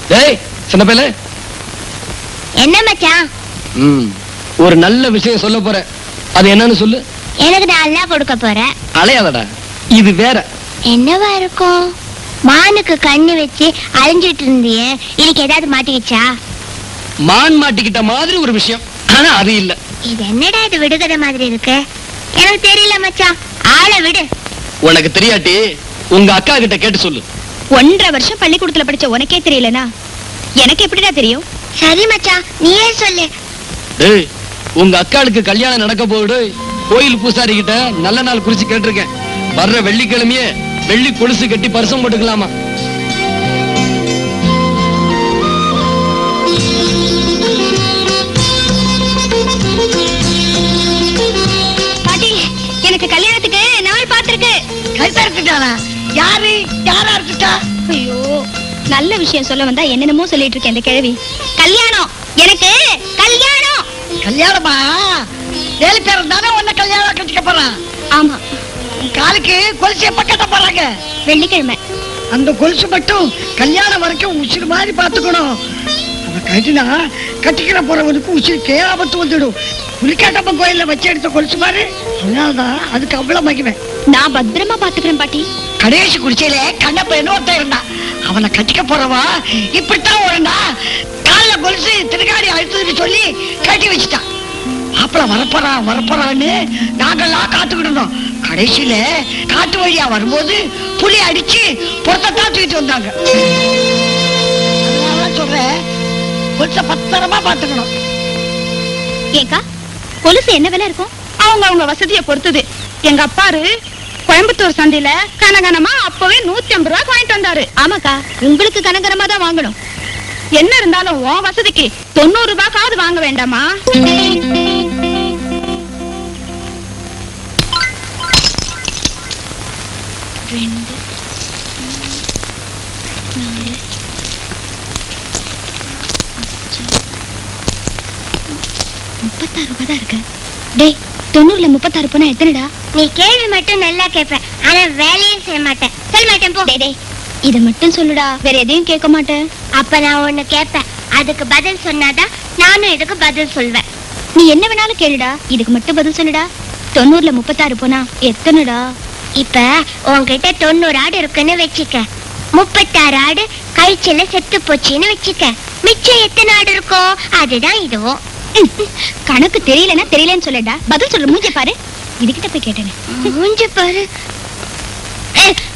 டேய் சின்ன பையல என்ன மச்சான் ம் ஒரு நல்ல விஷயம் சொல்ல போற அது என்னன்னு சொல்லு எனக்கு நல்லா கொடுக்க போற அலையாதடா இது வேற என்னவா இருக்கும் மானுக்கு கண்ணு வச்சு அலைஞ்சிட்டு இருந்தியே இன்னைக்கு ஏதாவது மாட்டிக்கிச்சா மான் மாட்டிக்கிட்ட மாதிரி ஒரு விஷயம் ஆனா அது இல்ல இது என்னடா இது விடுகதை மாதிரி இருக்கு எனக்கு தெரியல மச்சான் ஆளை விடு உனக்கு தெரியாட்டி உங்க அக்கா கிட்ட கேட்டு சொல்லு ஒன்றரை வருஷம் பள்ளிக்கூடத்துல படிச்ச உனக்கே தெரியலனா எனக்கு எப்படிடா தெரியும் சரி மச்சான் நீயே சொல்லு டேய் உங்க அக்காளுக்கு கல்யாணம் நடக்க போகுது கோயில் பூசாரி கிட்ட நல்ல நாள் குறிச்சு கேட்டிருக்கேன் வர்ற வெள்ளிக்கிழமையே வெள்ளி கொலுசு கட்டி பரிசம் போட்டுக்கலாமா பாட்டி எனக்கு கல்யாணத்துக்கு நாள் பார்த்திருக்கு கைத்தா இருக்குட்டானா யாரு யாரா இருக்குட்டா ஐயோ நல்ல விஷயம் சொல்ல வந்தா என்னென்னமோ சொல்லிட்டு இருக்கேன் இந்த கிழவி கல்யாணம் எனக்கு கல்யாணம் கல்யாணமா ஏழு பேர் தானே உன்ன கல்யாணம் கட்டிக்க போறான் ஆமா உன் காலுக்கு கொலுசு எப்ப கட்ட போறாங்க வெள்ளிக்கிழமை அந்த கொலுசு மட்டும் கல்யாணம் வரைக்கும் உசிறு மாதிரி பாத்துக்கணும் அவன் கட்டினா கட்டிக்கிற போறவனுக்கு உசிருக்கே ஆபத்து வந்துடும் புலிக்காட்டம்மன் கோயில்ல வச்சு எடுத்த கொலுசு மாதிரி அதனாலதான் அதுக்கு அவ்வளவு மகிமை நான் பத்திரமா பாத்துக்கிறேன் பாட்டி கடைசி குடிச்சையில கண்ணப்ப ஒருத்தன் இருந்தான் அவனை கட்டிக்க போறவா இப்படித்தான் ஒருண்டா கால்ல கொலுசு திருகாடி அழுத்துன்னு சொல்லி கட்டி வச்சுட்டான் மாப்பிள வரப்போறான் வரப்போறான்னு நாங்கெல்லாம் காத்துக்கிட்டு இருந்தோம் கடைசியில காட்டு வழியா வரும்போது புலி அடிச்சு பொருத்தான் தூக்கிட்டு வந்தாங்க அதனால சொல்றேன் கொலுச பத்திரமா பாத்துக்கணும் ஏக்கா கொலுசு என்ன விலை இருக்கும் அவங்க அவங்க வசதியை பொறுத்தது எங்க அப்பாரு கோயம்புத்தூர் சந்தையில கனகனமா அப்பவே நூத்தி ஐம்பது ரூபாய்க்கு வாங்கிட்டு வந்தாரு ஆமாக்கா உங்களுக்கு கனகரமா தான் வாங்கணும் என்ன இருந்தாலும் உன் வசதிக்கு தொண்ணூறு ரூபாய்க்காவது வாங்க வேண்டாமா ரெண்டு நாலு முப்பத்தாறு ரூபாய் தான் இருக்கு டேய் தொண்ணூறுல முப்பத்தாறு போனா எத்தனைடா நீ கேள்வி மட்டும் நல்லா கேட்ப ஆனா வேலையும் செய்ய மாட்டேன் சொல்ல மாட்டேன் போ டேய் டேய் இதை மட்டும் சொல்லுடா வேற எதையும் கேட்க மாட்டேன் அப்ப நான் ஒண்ணு கேட்பேன் அதுக்கு பதில் சொன்னாதான் நானும் இதுக்கு பதில் சொல்வேன் நீ என்ன வேணாலும் கேளுடா இதுக்கு மட்டும் பதில் சொல்லுடா தொண்ணூறுல முப்பத்தாறு போனா எத்தனைடா இப்ப உன்கிட்ட தொண்ணூறு ஆடு இருக்குன்னு வச்சுக்க முப்பத்தாறு ஆடு கழிச்சல செத்து போச்சுன்னு வச்சுக்க மிச்சம் எத்தனை ஆடு இருக்கும் அதுதான் இதுவும் ம், கணக்கு தெரியலன்னா தெரியலன்னு சொல்லடா பதில் சொல்ற மூஞ்ச பாரு இதுகிட்ட போய் கேட்டேனே மூஞ்சி பாரு அஹ்,